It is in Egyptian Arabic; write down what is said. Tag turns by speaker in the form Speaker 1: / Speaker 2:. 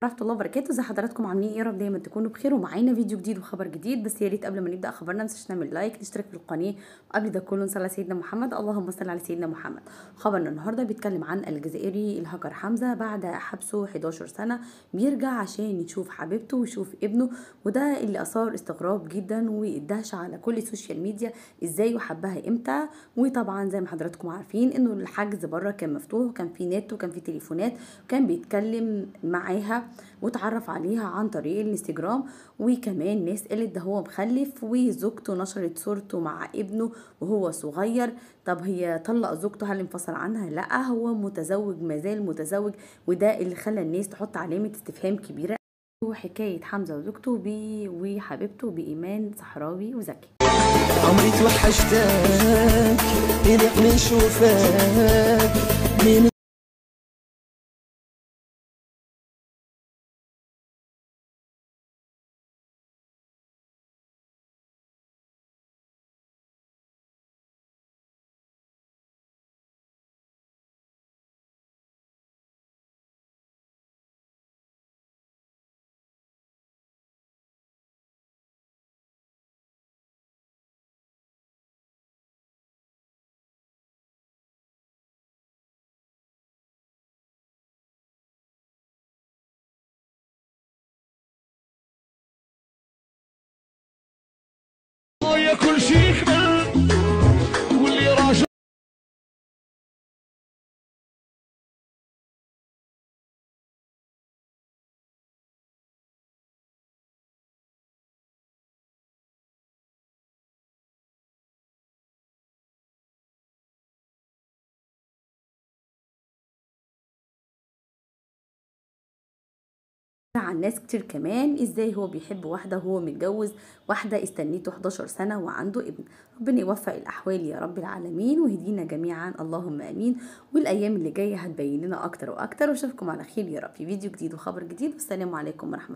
Speaker 1: ورحمة الله وبركاته ازي حضراتكم عاملين ايه يا رب دايما تكونوا بخير ومعانا فيديو جديد وخبر جديد بس يا ريت قبل ما نبدا خبرنا متنساش نعمل لايك نشترك في القناه وقبل ده كله نصلي على سيدنا محمد اللهم صل على سيدنا محمد خبرنا النهارده بيتكلم عن الجزائري الهاكر حمزه بعد حبسه 11 سنه بيرجع عشان يشوف حبيبته ويشوف ابنه وده اللي اثار استغراب جدا والدهشه على كل السوشيال ميديا ازاي وحبها امتى وطبعا زي ما حضراتكم عارفين انه الحجز بره كان مفتوح وكان في نت وكان في تليفونات وكان بيتكلم معاها واتعرف عليها عن طريق الانستجرام وكمان ناس قالت ده هو مخلف وزوجته نشرت صورته مع ابنه وهو صغير طب هي طلق زوجته هل انفصل عنها لا هو متزوج مازال متزوج وده اللي خلى الناس تحط علامة استفهام كبيرة وحكاية حمزة وزوجته بي وحبيبته بإيمان صحراوي وزكي
Speaker 2: عمري توحشتك قلق نشوفك من
Speaker 3: يا كل شي يكمل واللي راجع
Speaker 1: عن ناس كتير كمان ازاي هو بيحب واحدة وهو متجوز واحدة استنيته 11 سنة وعنده ابن ربنا يوفق الأحوال يا رب العالمين ويهدينا جميعا اللهم آمين والأيام اللي جاية هتبين لنا أكتر وأكتر وأشوفكم على خير يا رب في فيديو جديد وخبر جديد والسلام عليكم ورحمة